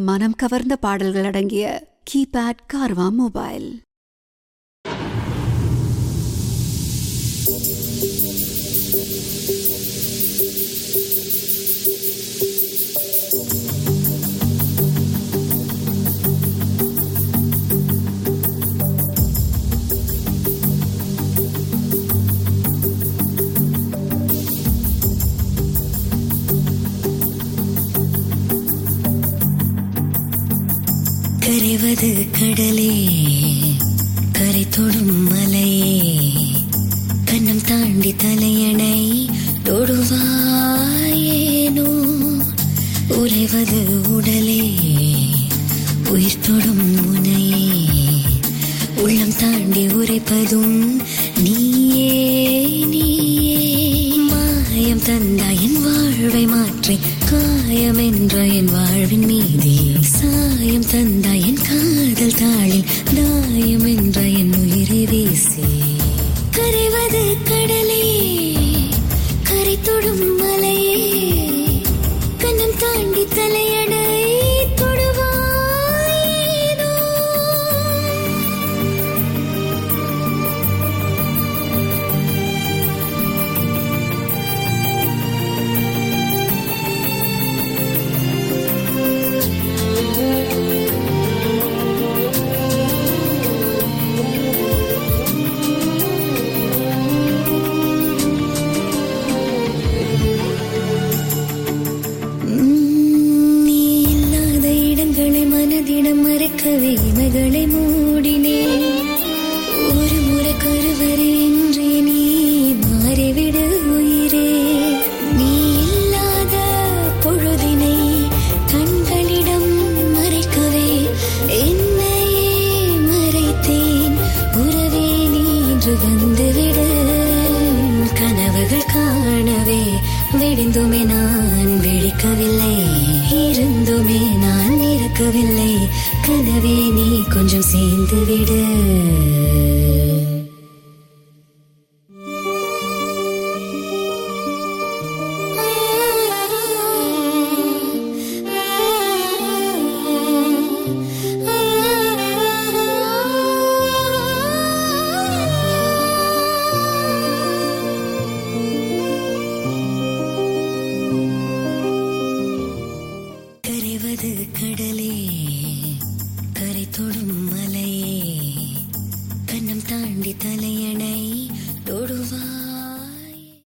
மனம் கவர்ந்த பாடல்கள் அடங்கிய கீபேட் கார்வா மொபைல் கரைவது கடலே கரை தொடும் மலையே கண்ணம் தாண்டி தலையணை தொடுவாயேனோ உறைவது உடலே உயிர் தொடும் முனையே உள்ளம் தாண்டி உரைப்பதும் நீயே நீயே மாயம் தந்தாய் என் வாழ்வை மாற்றி காயம் என்ற என் வாழ்வின் மீதே சாயம் தந்தாய் என் காதல் தாளில் தாயம் என்ற என் உயிரை வீசி கரைவது கடலே கரை தொடும் மலையே கண்ணம் தாண்டி தலையணை தொடுவாயேனோ நீ இல்லாத இடங்களை மனதிடம் மறைக்கவே இமைகளை மூடினேன் ஒரு முறை கருவறை என்று நீ மாறிவிடு உயிரே நீ இல்லாத பொழுதினை கண்களிடம் மறைக்கவே என்னையே மறைத்தேன் உறவே நீ இன்று வந்துவிடு கனவுகள் காணவே விடிந்துமே நான் விழிக்கவில்லை இருந்துமே நான் இருக்கவில்லை கனவே நீ கொஞ்சம் சேர்ந்து விடு